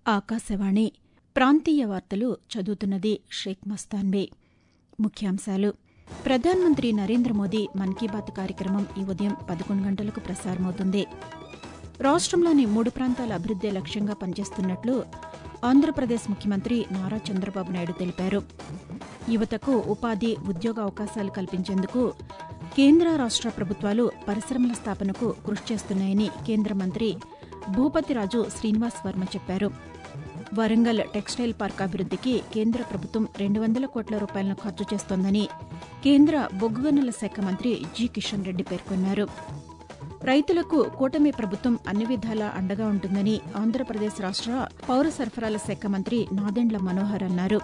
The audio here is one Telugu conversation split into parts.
ఆకాశవాణి ప్రాంతీయ వార్తలు చదువుతున్నది షేక్ మస్తాన్బే ముఖ్యాంశాలు ప్రధానమంత్రి నరేంద్ర మోదీ మన్ కీ బాత్ కార్యక్రమం ఈ ఉదయం పదకొండు గంటలకు ప్రసారమవుతుంది రాష్టంలోని మూడు ప్రాంతాల అభివృద్దే లక్ష్యంగా పనిచేస్తున్నట్లు ఆంధ్రప్రదేశ్ ముఖ్యమంత్రి నారా చంద్రబాబు నాయుడు తెలిపారు యువతకు ఉపాధి ఉద్యోగ అవకాశాలు కల్పించేందుకు కేంద్ర రాష్ట ప్రభుత్వాలు పరిశ్రమల స్థాపనకు కృషి చేస్తున్నాయని కేంద్ర మంత్రి భూపతిరాజు శ్రీనివాస్ వర్మ చెప్పారు వరంగల్ టెక్స్టైల్ పార్క్ అభివృద్దికి కేంద్ర ప్రభుత్వం రెండు వందల కోట్ల రూపాయలను ఖర్చు చేస్తోందని కేంద్ర బొగ్గు గనుల శాఖ మంత్రి జి కిషన్ రెడ్డి పేర్కొన్నారు రైతులకు కూటమి ప్రభుత్వం అన్ని విధాలా అండగా ఉంటుందని ఆంధ్రప్రదేశ్ రాష్ట పౌర సరఫరాల శాఖ మంత్రి నాదెండ్ల మనోహర్ అన్నారు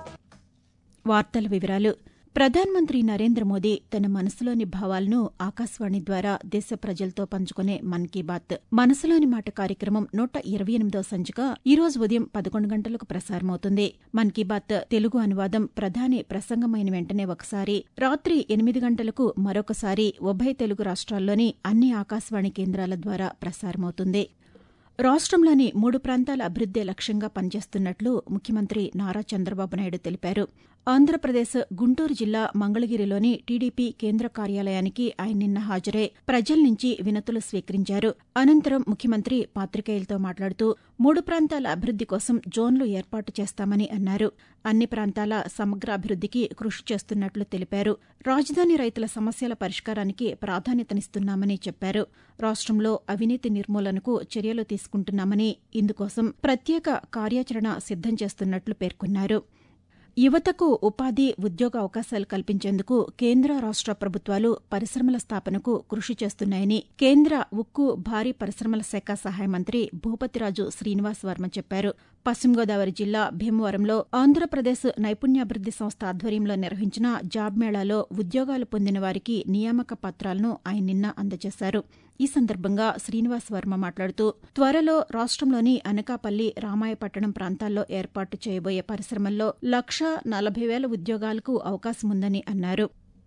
వార్తల వివరాలు ప్రధానమంత్రి నరేంద్ర మోదీ తన మనసులోని భావాలను ఆకాశవాణి ద్వారా దేశ ప్రజలతో పంచుకునే మన్ కీ బాత్ మనసులోని మాట కార్యక్రమం నూట ఇరవై ఎనిమిదవ సంచిక ఈ రోజు ఉదయం పదకొండు గంటలకు ప్రసారమవుతుంది మన్ కీ బాత్ తెలుగు అనువాదం ప్రధాని ప్రసంగమైన వెంటనే ఒకసారి రాత్రి ఎనిమిది గంటలకు మరొకసారి ఉభయ తెలుగు రాష్ట్రాల్లోని అన్ని ఆకాశవాణి కేంద్రాల ద్వారా ప్రసారమవుతుంది రాష్టంలోని మూడు ప్రాంతాల అభివృద్దే లక్ష్యంగా పనిచేస్తున్నట్లు ముఖ్యమంత్రి నారా చంద్రబాబు నాయుడు తెలిపారు ఆంధ్రప్రదేశ్ గుంటూరు జిల్లా మంగళగిరిలోని టీడీపీ కేంద్ర కార్యాలయానికి ఆయన నిన్న హాజరై ప్రజల నుంచి వినతులు స్వీకరించారు అనంతరం ముఖ్యమంత్రి పాతికేయులతో మాట్లాడుతూ మూడు ప్రాంతాల అభివృద్ది కోసం జోన్లు ఏర్పాటు చేస్తామని అన్నారు అన్ని ప్రాంతాల సమగ్ర అభివృద్దికి కృషి చేస్తున్నట్లు తెలిపారు రాజధాని రైతుల సమస్యల పరిష్కారానికి ప్రాధాన్యతనిస్తున్నామని చెప్పారు రాష్టంలో అవినీతి నిర్మూలనకు చర్యలు తీసుకుంటున్నామని ఇందుకోసం ప్రత్యేక కార్యాచరణ సిద్దం చేస్తున్నట్లు పేర్కొన్నారు యువతకు ఉపాధి ఉద్యోగ అవకాశాలు కల్పించేందుకు కేంద్ర రాష్ట ప్రభుత్వాలు పరిశ్రమల స్థాపనకు కృషి చేస్తున్నాయని కేంద్ర ఉక్కు భారీ పరిశ్రమల శాఖ సహాయ మంత్రి భూపతిరాజు శ్రీనివాస్ వర్మ చెప్పారు పశ్చిమ గోదావరి జిల్లా భీమవరంలో ఆంధ్రప్రదేశ్ నైపుణ్యాభివృద్ది సంస్థ ఆధ్వర్యంలో నిర్వహించిన జాబ్ మేళాలో ఉద్యోగాలు పొందిన వారికి నియామక పత్రాలను ఆయన నిన్న అందజేశారు ఈ సందర్భంగా శ్రీనివాస్ వర్మ మాట్లాడుతూ త్వరలో రాష్టంలోని అనకాపల్లి రామాయపట్టణం ప్రాంతాల్లో ఏర్పాటు చేయబోయే పరిశ్రమల్లో లక్ష నలభై వేల ఉద్యోగాలకు అవకాశముందని అన్నారు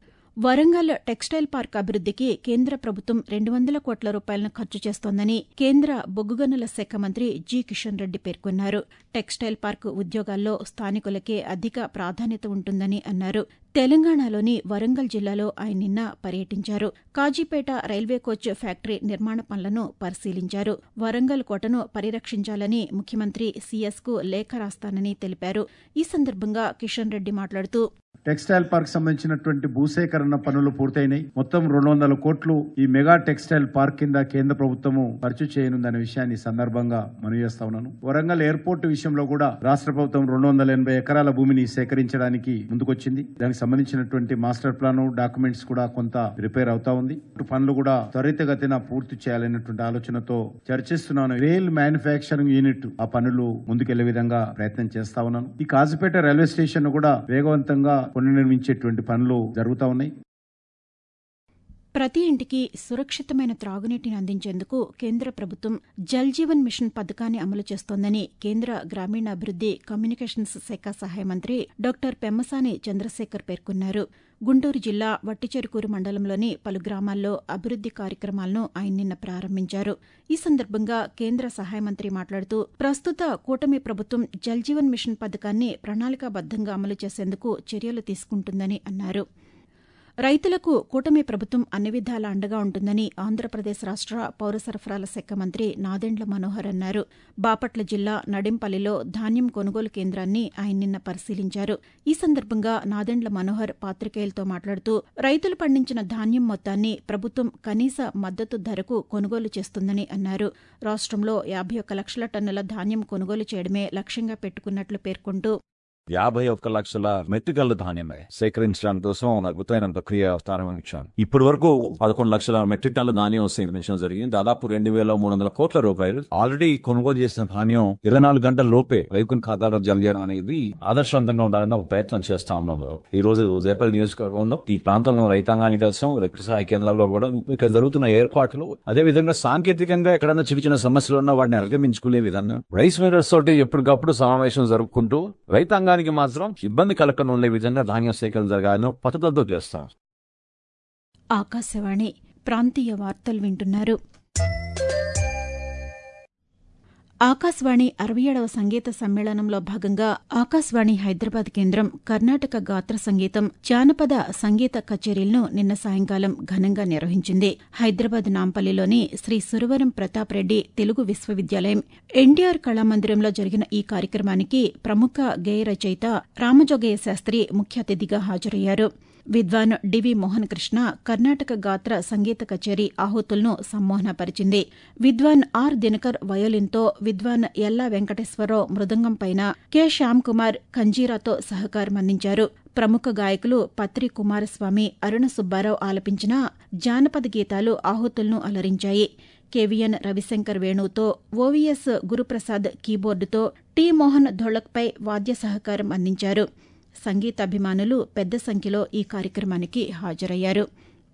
వరంగల్ టెక్స్టైల్ పార్క్ అభివృద్దికి కేంద్ర ప్రభుత్వం రెండు వందల కోట్ల రూపాయలను ఖర్చు చేస్తోందని కేంద్ర బొగ్గు గనుల శాఖ మంత్రి జి కిషన్ రెడ్డి పేర్కొన్నారు టెక్స్టైల్ పార్క్ ఉద్యోగాల్లో స్థానికులకే అధిక ప్రాధాన్యత ఉంటుందని అన్నారు తెలంగాణలోని వరంగల్ జిల్లాలో ఆయన నిన్న పర్యటించారు కాజీపేట రైల్వే కోచ్ ఫ్యాక్టరీ నిర్మాణ పనులను పరిశీలించారు వరంగల్ కోటను పరిరక్షించాలని ముఖ్యమంత్రి సీఎస్ కు లేఖ రాస్తానని తెలిపారు ఈ సందర్భంగా కిషన్ రెడ్డి మాట్లాడుతూ టెక్స్టైల్ పార్క్ సంబంధించినటువంటి భూసేకరణ పనులు పూర్తయినాయి మొత్తం రెండు వందల కోట్లు ఈ మెగా టెక్స్టైల్ పార్క్ కింద కేంద్ర ప్రభుత్వము ఖర్చు చేయనుందనే విషయాన్ని ఈ సందర్భంగా మనవి చేస్తా ఉన్నాను వరంగల్ ఎయిర్పోర్ట్ విషయంలో కూడా రాష్ట్ర ప్రభుత్వం రెండు వందల ఎనభై ఎకరాల భూమిని సేకరించడానికి ముందుకొచ్చింది దానికి సంబంధించినటువంటి మాస్టర్ ప్లాన్ డాక్యుమెంట్స్ కూడా కొంత రిపేర్ అవుతా ఉంది పనులు కూడా త్వరితగతిన పూర్తి చేయాలనేటువంటి ఆలోచనతో చర్చిస్తున్నాను రైల్ మ్యానుఫ్యాక్చరింగ్ యూనిట్ ఆ పనులు ముందుకెళ్లే విధంగా ప్రయత్నం చేస్తా ఉన్నాను ఈ కాజుపేట రైల్వే స్టేషన్ కూడా వేగవంతంగా పునర్నిర్మించేటువంటి పనులు జరుగుతా ఉన్నాయి ప్రతి ఇంటికి సురక్షితమైన త్రాగునీటిని అందించేందుకు కేంద్ర ప్రభుత్వం జల్ జీవన్ మిషన్ పథకాన్ని అమలు చేస్తోందని కేంద్ర గ్రామీణాభివృద్ది కమ్యూనికేషన్స్ శాఖ సహాయ మంత్రి డాక్టర్ పెమ్మసాని చంద్రశేఖర్ పేర్కొన్నారు గుంటూరు జిల్లా వట్టిచెరుకూరు మండలంలోని పలు గ్రామాల్లో అభివృద్ది కార్యక్రమాలను ఆయన నిన్న ప్రారంభించారు ఈ సందర్భంగా కేంద్ర సహాయ మంత్రి మాట్లాడుతూ ప్రస్తుత కూటమి ప్రభుత్వం జల్ జీవన్ మిషన్ పథకాన్ని ప్రణాళికాబద్దంగా అమలు చేసేందుకు చర్యలు తీసుకుంటుందని అన్నారు రైతులకు కూటమి ప్రభుత్వం అన్ని విధాలా అండగా ఉంటుందని ఆంధ్రప్రదేశ్ రాష్ట పౌర సరఫరాల శాఖ మంత్రి నాదెండ్ల మనోహర్ అన్నారు బాపట్ల జిల్లా నడింపల్లిలో ధాన్యం కొనుగోలు కేంద్రాన్ని ఆయన నిన్న పరిశీలించారు ఈ సందర్భంగా నాదెండ్ల మనోహర్ పాతికేయులతో మాట్లాడుతూ రైతులు పండించిన ధాన్యం మొత్తాన్ని ప్రభుత్వం కనీస మద్దతు ధరకు కొనుగోలు చేస్తుందని అన్నారు రాష్టంలో యాభై ఒక్క లక్షల టన్నుల ధాన్యం కొనుగోలు చేయడమే లక్ష్యంగా పెట్టుకున్నట్లు పేర్కొంటూ యాభై ఒక్క లక్షల మెట్రికల్ ధాన్యమే సేకరించడం కోసం అద్భుతమైన ప్రక్రియ ప్రారంభించాను ఇప్పటి వరకు పదకొండు లక్షల మెట్రిక్ టన్నుల ధాన్యం సేకరించడం జరిగింది దాదాపు రెండు వేల మూడు వందల కోట్ల రూపాయలు ఆల్రెడీ కొనుగోలు చేసిన ధాన్యం ఇరవై నాలుగు గంటల లోపే రైతుల ఖాతాలో జమ చేయడం అనేది ఆదర్శవంతంగా ఉండాలని ఒక ప్రయత్నం చేస్తా ఉన్నాం ఈ రోజు జేపల్ నియోజకవర్గంలో ఈ ప్రాంతంలో రైతాంగానికి కోసం వ్యవసాయ కేంద్రాల్లో కూడా ఇక్కడ జరుగుతున్న ఏర్పాట్లు అదే విధంగా సాంకేతికంగా ఎక్కడైనా చిన్న చిన్న సమస్యలు ఉన్నా వాటిని అధిగమించుకునే విధంగా రైస్ మిల్లర్స్ తోటి ఎప్పటికప్పుడు సమావేశం జరుపుకుంటూ రైతాంగానికి మాత్రం ఇబ్బంది కలగకుండా ఉండే విధంగా ధాన్యం సేకరణ జరగాలని పట్టుదలతో చేస్తాం ఆకాశవాణి ప్రాంతీయ వార్తలు వింటున్నారు ఆకాశవాణి అరవై ఏడవ సంగీత సమ్మేళనంలో భాగంగా ఆకాశవాణి హైదరాబాద్ కేంద్రం కర్ణాటక గాత్ర సంగీతం జానపద సంగీత కచేరీలను నిన్న సాయంకాలం ఘనంగా నిర్వహించింది హైదరాబాద్ నాంపల్లిలోని శ్రీ సురవరం ప్రతాప్ రెడ్డి తెలుగు విశ్వవిద్యాలయం ఎన్టీఆర్ కళామందిరంలో జరిగిన ఈ కార్యక్రమానికి ప్రముఖ గేయ రచయిత రామజోగయ్య శాస్త్రి ముఖ్య అతిథిగా హాజరయ్యారు విద్వాన్ డివి మోహన్ కృష్ణ కర్ణాటక గాత్ర సంగీత కచేరీ ఆహుతులను సమ్మోహనపరిచింది విద్వాన్ ఆర్ దినకర్ వయోలిన్తో విద్వాన్ ఎల్లా వెంకటేశ్వరరావు మృదంగంపైన కె శ్యామ్ కుమార్ కంజీరాతో సహకారం అందించారు ప్రముఖ గాయకులు పత్రి కుమారస్వామి అరుణ సుబ్బారావు ఆలపించిన జానపద గీతాలు ఆహుతులను అలరించాయి కెవిఎన్ రవిశంకర్ వేణుతో ఓవీఎస్ గురుప్రసాద్ కీబోర్డుతో టి మోహన్ ధోళక్పై వాద్య సహకారం అందించారు సంగీతాభిమానులు పెద్ద సంఖ్యలో ఈ కార్యక్రమానికి హాజరయ్యారు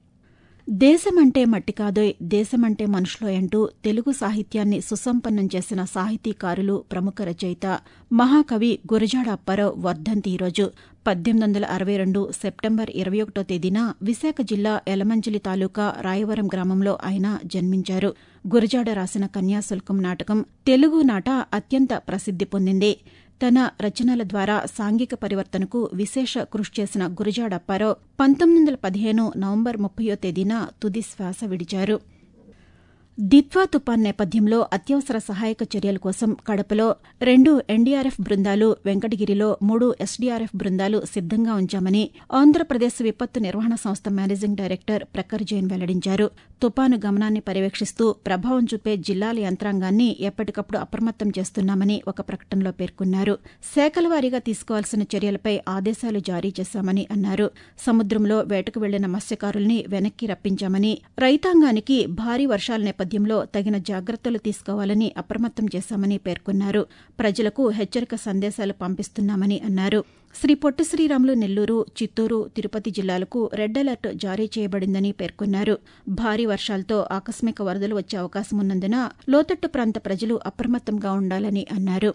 దేశమంటే మట్టి కాదోయ్ దేశమంటే మనుషులోయ్ అంటూ తెలుగు సాహిత్యాన్ని సుసంపన్నం చేసిన సాహితీకారులు ప్రముఖ రచయిత మహాకవి గురజాడ అప్పారావు వర్ధంతి ఈరోజు పద్దెనిమిది వందల అరవై రెండు సెప్టెంబర్ ఇరవై ఒకటో తేదీన విశాఖ జిల్లా ఎలమంచిలి తాలూకా రాయవరం గ్రామంలో ఆయన జన్మించారు గురజాడ రాసిన కన్యాశుల్కం నాటకం తెలుగు నాట అత్యంత ప్రసిద్ది పొందింది తన రచనల ద్వారా సాంఘిక పరివర్తనకు విశేష కృషి చేసిన గురజాడ అప్పారావు పంతొమ్మిది వందల పదిహేను నవంబర్ ముప్పయో తేదీన తుది శ్వాస విడిచారు దిత్వా తుపాన్ నేపథ్యంలో అత్యవసర సహాయక చర్యల కోసం కడపలో రెండు ఎన్డీఆర్ఎఫ్ బృందాలు వెంకటగిరిలో మూడు ఎస్డీఆర్ఎఫ్ బృందాలు సిద్దంగా ఉంచామని ఆంధ్రప్రదేశ్ విపత్తు నిర్వహణ సంస్థ మేనేజింగ్ డైరెక్టర్ ప్రఖర్ జైన్ వెల్లడించారు తుపాను గమనాన్ని పర్యవేక్షిస్తూ ప్రభావం చూపే జిల్లాల యంత్రాంగాన్ని ఎప్పటికప్పుడు అప్రమత్తం చేస్తున్నామని ఒక ప్రకటనలో పేర్కొన్నారు శాఖల వారీగా తీసుకోవాల్సిన చర్యలపై ఆదేశాలు జారీ చేశామని అన్నారు సముద్రంలో వేటకు వెళ్లిన మత్స్యకారుల్ని వెనక్కి రప్పించామని రైతాంగానికి భారీ వర్షాల నేపథ్యంలో తగిన జాగ్రత్తలు తీసుకోవాలని అప్రమత్తం చేశామని పేర్కొన్నారు ప్రజలకు హెచ్చరిక సందేశాలు పంపిస్తున్నామని అన్నారు శ్రీ పొట్టి శ్రీరాములు నెల్లూరు చిత్తూరు తిరుపతి జిల్లాలకు రెడ్ అలర్ట్ జారీ చేయబడిందని పేర్కొన్నారు భారీ వర్షాలతో ఆకస్మిక వరదలు వచ్చే అవకాశం ఉన్నందున లోతట్టు ప్రాంత ప్రజలు అప్రమత్తంగా ఉండాలని అన్నారు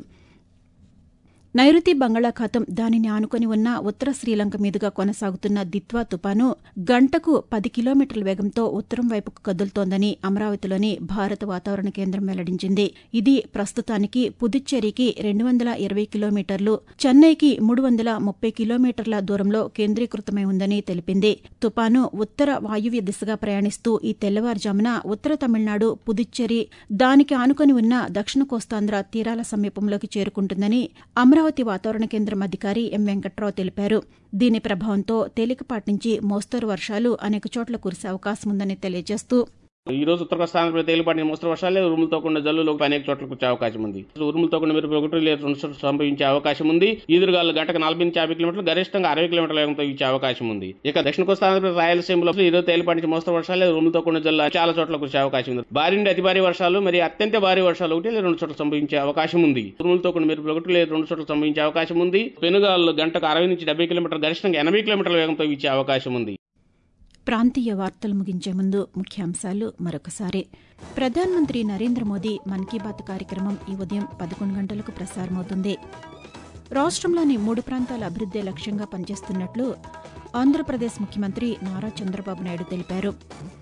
నైరుతి బంగాళాఖాతం దానిని ఆనుకుని ఉన్న ఉత్తర శ్రీలంక మీదుగా కొనసాగుతున్న దిత్వా తుపాను గంటకు పది కిలోమీటర్ల వేగంతో ఉత్తరం వైపుకు కదులుతోందని అమరావతిలోని భారత వాతావరణ కేంద్రం వెల్లడించింది ఇది ప్రస్తుతానికి పుదుచ్చేరికి రెండు వందల ఇరవై కిలోమీటర్లు చెన్నైకి మూడు వందల ముప్పై కిలోమీటర్ల దూరంలో కేంద్రీకృతమై ఉందని తెలిపింది తుపాను ఉత్తర వాయువ్య దిశగా ప్రయాణిస్తూ ఈ తెల్లవారుజామున ఉత్తర తమిళనాడు పుదుచ్చేరి దానికి ఆనుకుని ఉన్న దక్షిణ కోస్తాంధ్ర తీరాల సమీపంలోకి చేరుకుంటుందని అమరావతి అమరావతి వాతావరణ కేంద్రం అధికారి ఎం వెంకట్రావు తెలిపారు దీని ప్రభావంతో తేలికపాటి నుంచి మోస్తరు వర్షాలు అనేక చోట్ల కురిసే అవకాశం ఉందని తెలియజేస్తూ ఈ రోజు ఉత్తర కోస్తాంధ్రప్రదేశ్ తేలిపాటి మోస్తరు వర్షాలు ఉరుములతో కూడిన జల్లులు అనేక చోట్ల కురిసే అవకాశం ఉంది ఉరుములతో కూడిన మెరుపు ఒకటి లేదా రెండు చోట్ల సంభవించే అవకాశం ఉంది ఈదురుగాలు గంటకు నలభై నుంచి యాభై కిలోమీటర్లు గరిష్టంగా అరవై కిలోమీటర్ల వేగంతో ఇచ్చే అవకాశం ఉంది ఇక దక్షిణ కోస్తాంధ్రప్రదేశ్ రాయలసీమలో ఈ రోజు తేలిపాటి నుంచి మోస్తరు వర్షాలు ఉరుములతో కూడిన జల్లు చాలా చోట్ల కురిసే అవకాశం ఉంది భారీ నుండి అతి భారీ వర్షాలు మరి అత్యంత భారీ వర్షాలు ఒకటి లేదా రెండు చోట్ల సంభవించే అవకాశం ఉంది ఉరుములతో కూడిన మెరుపు ఒకటి లేదా రెండు చోట్ల సంభవించే అవకాశం ఉంది పెనుగాలు గంటకు అరవై నుంచి డెబ్బై కిలోమీటర్లు గరిష్టంగా ఎనభై కిలోమీటర్ల వేగంతో ఇచ్చే అవకాశం ఉంది ప్రాంతీయ వార్తలు ముగించే ముందు ముఖ్యాంశాలు మరొకసారి ప్రధానమంత్రి నరేంద్ర మోదీ మన్ కీ బాత్ కార్యక్రమం ఈ ఉదయం పదకొండు గంటలకు ప్రసారమవుతుంది రాష్ట్రంలోని మూడు ప్రాంతాల అభివృద్దే లక్ష్యంగా పనిచేస్తున్నట్లు ఆంధ్రప్రదేశ్ ముఖ్యమంత్రి నారా చంద్రబాబు నాయుడు తెలిపారు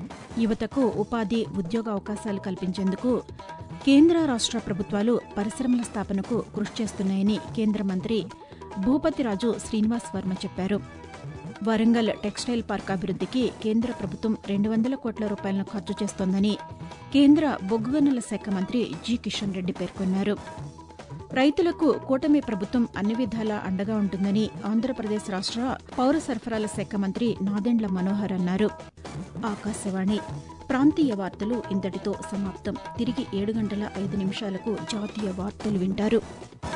యువతకు ఉపాధి ఉద్యోగ అవకాశాలు కల్పించేందుకు కేంద్ర రాష్ట్ర ప్రభుత్వాలు పరిశ్రమల స్థాపనకు కృషి చేస్తున్నాయని కేంద్ర మంత్రి భూపతిరాజు శ్రీనివాస్ వర్మ చెప్పారు వరంగల్ టెక్స్టైల్ పార్క్ అభివృద్దికి కేంద్ర ప్రభుత్వం రెండు వందల కోట్ల రూపాయలను ఖర్చు చేస్తోందని కేంద్ర బొగ్గు గనుల శాఖ మంత్రి జి కిషన్ రెడ్డి పేర్కొన్నారు రైతులకు కూటమి ప్రభుత్వం అన్ని విధాలా అండగా ఉంటుందని ఆంధ్రప్రదేశ్ రాష్ట్ర పౌర సరఫరాల శాఖ మంత్రి నాదెండ్ల మనోహర్ అన్నారు ఆకాశవాణి ప్రాంతీయ వార్తలు ఇంతటితో సమాప్తం తిరిగి ఏడు గంటల ఐదు నిమిషాలకు జాతీయ వార్తలు వింటారు